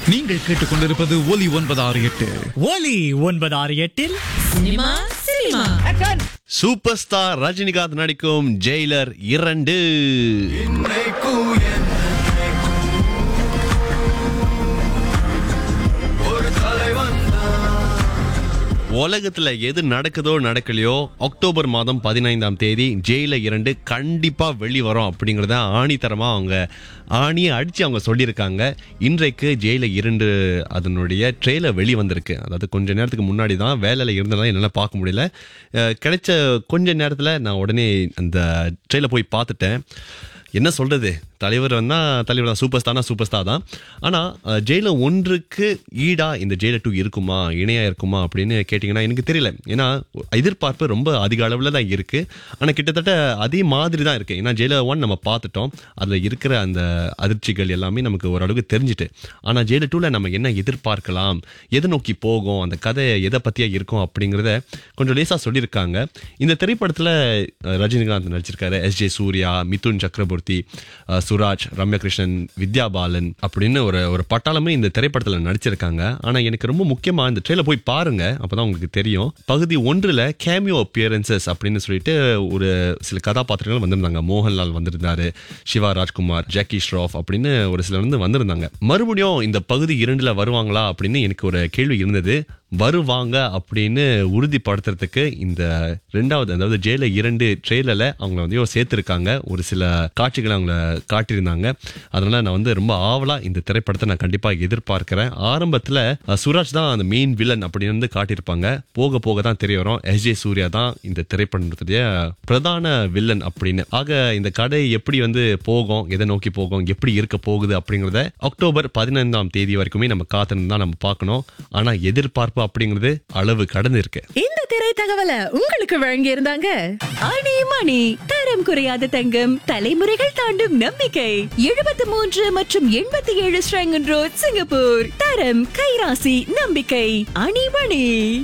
நீங்கள் கேட்டுக்கொண்டிருப்பது ஒலி ஒன்பது ஆறு எட்டு ஒலி ஒன்பது ஆறு எட்டில் cinema cinema super star Rajinikanth நடிக்கும் ஜெயிலர் இரண்டு உலகத்துல எது நடக்குதோ நடக்கலையோ அக்டோபர் மாதம் பதினைந்தாம் தேதி ஜெயில இரண்டு கண்டிப்பா வெளி வரும் அப்படிங்கறத ஆணித்தரமா அவங்க ஆணியை அடிச்சு அவங்க சொல்லியிருக்காங்க இன்றைக்கு ஜெயில இரண்டு அதனுடைய ட்ரெயிலர் வெளி வந்திருக்கு அதாவது கொஞ்ச நேரத்துக்கு முன்னாடி தான் வேலையில இருந்ததால என்னால் பார்க்க முடியல அஹ் கிடைச்ச கொஞ்ச நேரத்துல நான் உடனே அந்த ட்ரெயில போய் பார்த்துட்டேன் என்ன சொல்றது தலைவர் வந்தா தலைவர் தான் சூப்பர் ஸ்டார்னா சூப்பர் ஸ்டார் தான் ஆனா அஹ், ஜெயிலர் ஒன்றுக்கு ஈடா இந்த ஜெயிலர் டூ இருக்குமா இணையா இருக்குமா அப்படின்னு கேட்டிங்கன்னா எனக்கு தெரியல ஏன்னா எதிர்பார்ப்பு ரொம்ப அதிக அளவில் தான் இருக்கு ஆனா கிட்டத்தட்ட அதே மாதிரி தான் இருக்கு ஏன்னா ஜெயிலர் ஒன் நம்ம பார்த்துட்டோம் அதுல இருக்கிற அந்த அதிர்ச்சிகள் எல்லாமே நமக்கு ஓரளவுக்கு தெரிஞ்சுட்டு ஆனா ஜெயிலர் டூல நம்ம என்ன எதிர்பார்க்கலாம் எதை நோக்கி போகும் அந்த கதை எதை பத்தியா இருக்கும் அப்படிங்கறத கொஞ்சம் லேசா சொல்லியிருக்காங்க இந்த திரைப்படத்துல அஹ், ரஜினிகாந்த் நடிச்சிருக்காரு எஸ் ஜே சூர்யா மிதுன் சக்கரவர்த்தி அஹ், சுராஜ் ரம்யகிருஷ்ணன் வித்யா பாலன் அப்படின்னு ஒரு ஒரு பட்டாளமே இந்த திரைப்படத்துல நடிச்சிருக்காங்க ஆனா எனக்கு ரொம்ப முக்கியமா இந்த ட்ரெயில போய் பாருங்க அப்பதான் உங்களுக்கு தெரியும் பகுதி ஒன்றுல கேமியோ அப்பியரன்சஸ் அப்படின்னு சொல்லிட்டு ஒரு சில கதாபாத்திரங்கள் வந்திருந்தாங்க மோகன்லால் வந்திருந்தாரு சிவா ராஜ்குமார் ஜாக்கி ஷ்ராஃப் அப்படின்னு ஒரு சிலர் வந்து வந்திருந்தாங்க மறுபடியும் இந்த பகுதி இரண்டுல வருவாங்களா அப்படின்னு எனக்கு ஒரு கேள்வி இருந்தது வருவாங்க அப்படின்னு உறுதிப்படுத்துறதுக்கு இந்த ரெண்டாவது அதாவது ஜெயில இரண்டு ட்ரெயிலர்ல அவங்கள வந்து சேர்த்திருக்காங்க ஒரு சில காட்சிகளை அவங்கள காட்டியிருந்தாங்க அதனால நான் வந்து ரொம்ப ஆவலா இந்த திரைப்படத்தை நான் கண்டிப்பா எதிர்பார்க்கிறேன் ஆரம்பத்துல அஹ், சுராஜ் தான் அந்த மெயின் வில்லன் அப்படின்னு வந்து காட்டியிருப்பாங்க போக போக தான் தெரிய வரும் எஸ் ஜே சூர்யா தான் இந்த திரைப்படத்துடைய பிரதான வில்லன் அப்படின்னு ஆக இந்த கதை எப்படி வந்து போகும் எதை நோக்கி போகும் எப்படி இருக்க போகுது அப்படிங்கறத அக்டோபர் பதினைந்தாம் தேதி வரைக்குமே நம்ம காத்திருந்து தான் நம்ம பார்க்கணும் ஆனா எதிர்பார்ப்பு அப்படிங்கிறது அளவு கடந்து இருக்கு இந்த திரை தகவலை உங்களுக்கு வழங்கி இருந்தாங்க ஆணி மணி தரம் குறையாத தங்கம் தலைமுறைகள் தாண்டும் நம்பிக்கை எழுபத்தி மூன்று மற்றும் எண்பத்தி ஏழு ஸ்ரங்கன் ரோட் சிங்கப்பூர் தரம் கைராசி நம்பிக்கை அணிமணி